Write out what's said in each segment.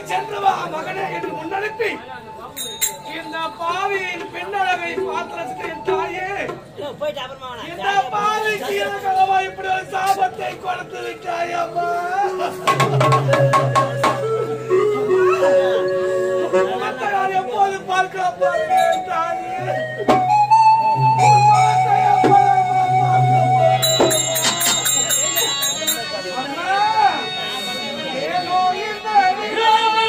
சென்று வா மகனே என்று முன்னனுப்பி இந்த பாவியின் பெண்ணழகை பார்த்து ரசித்த என் தாயே போயிட்டு அப்புறமா வேணாம். இந்த பாவிக்கு எனக்காகவா இப்படி ஒரு சாபத்தை கொடுத்து விட்டாயம்மா உன்னை நான் எப்போது பார்க்க போகிறேன் தாயே உன் முகத்தை எப்போது நான் பார்க்க போகிறேன்? அம்மா, ஏனோ இந்த நிலைமை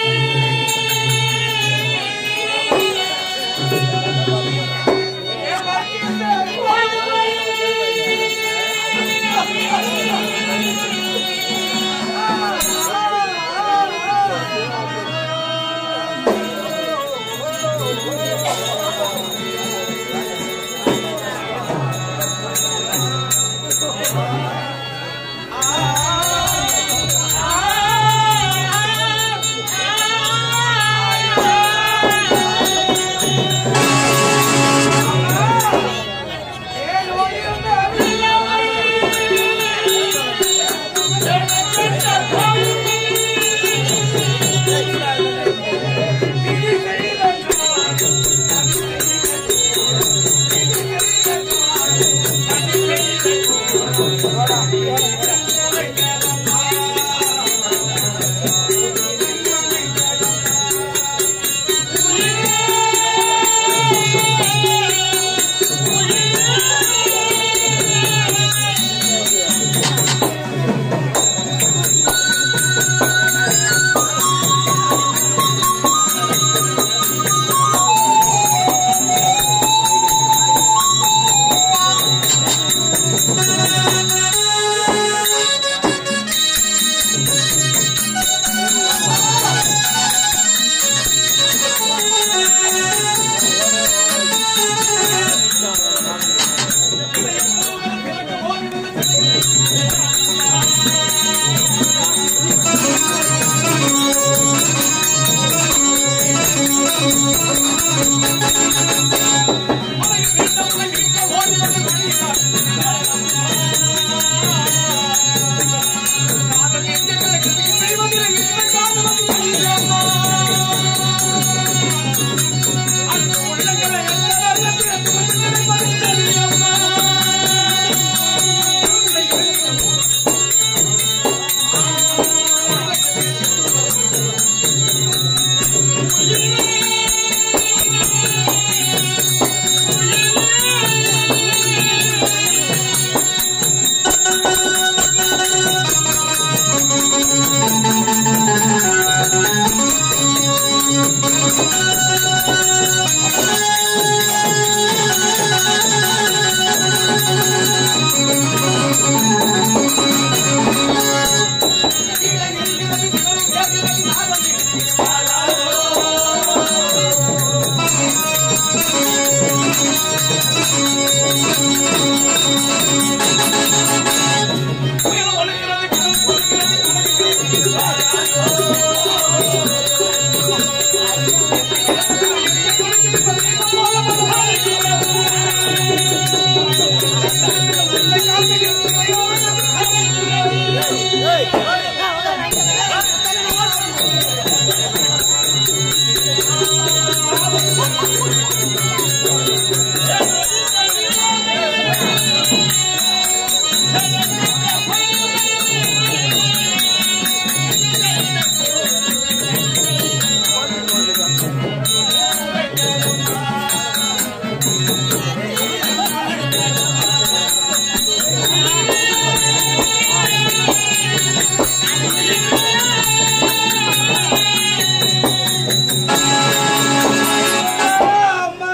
அம்மா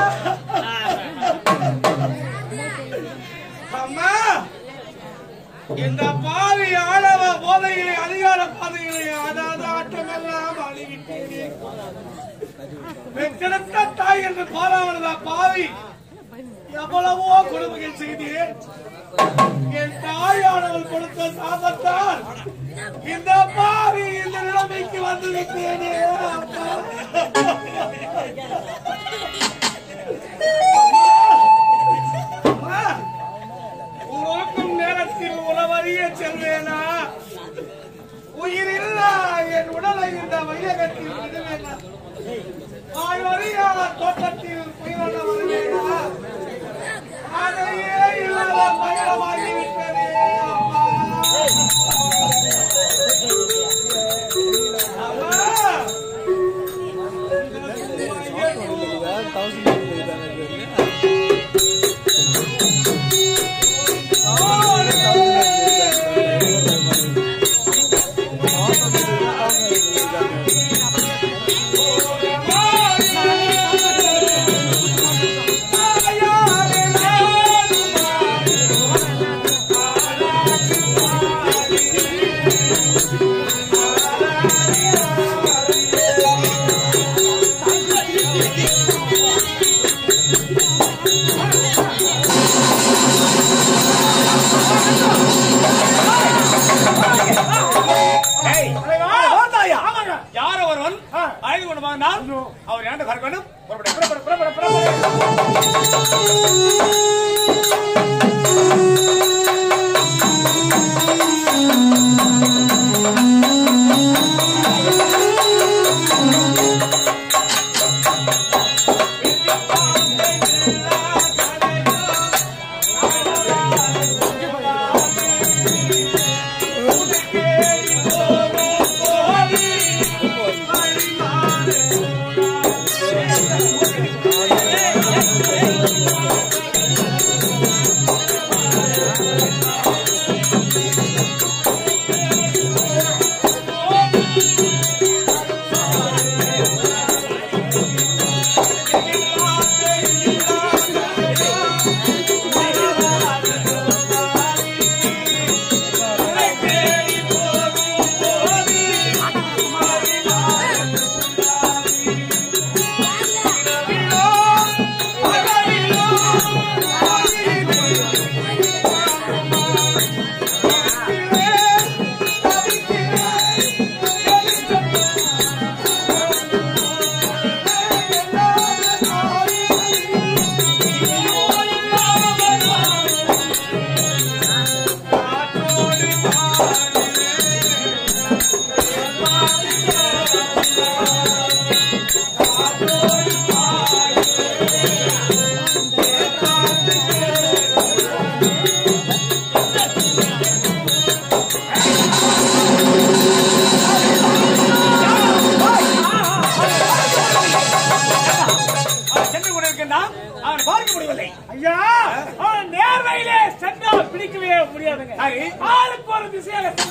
அம்மா இந்த பாவி ஆணவ போதைகளை அதிகார பாதைகளை அதாவது ஆட்டமெல்லாம் அழிவிட்டேனே பெற்றெடுத்த தாய் என்று பாராமனதா பாவி எவ்வளவோ கொடுமைகள் செய்தேன் என் தாயானவள் கொடுத்த சாபத்தால் இந்த பாவி இந்த நிலைமைக்கு வந்து விட்டேனே அப்பா அம்மா, உறக்கும் நேரத்தில் உணவறிய செல்வேனா உயிரில்லா என் உடல் மன்னலை இந்த வையகத்தில் விடுவேனா ஆய்வறியா தோட்டத்தில் உயிரோட வருவேனா அதையே இல்லாத பயணமாகி விட்டதே அம்மா அம்மா யார் ஒருவன் ஆயுத கொண்டு வாங்கினால் அவர் ஏண்ட கறக்க வேண்டும் புறப்படு, புறப்படு, புறப்படு, புறப்படு. அவன் சென்று கொண்டிருக்கின்றான் அவனை பார்க்க முடியவில்லை ஐயா அவன் நேர்மையிலே சென்றால் பிடிக்கவே முடியாதுங்க சரி. ஆளுக்கு ஒரு திசையில சென்று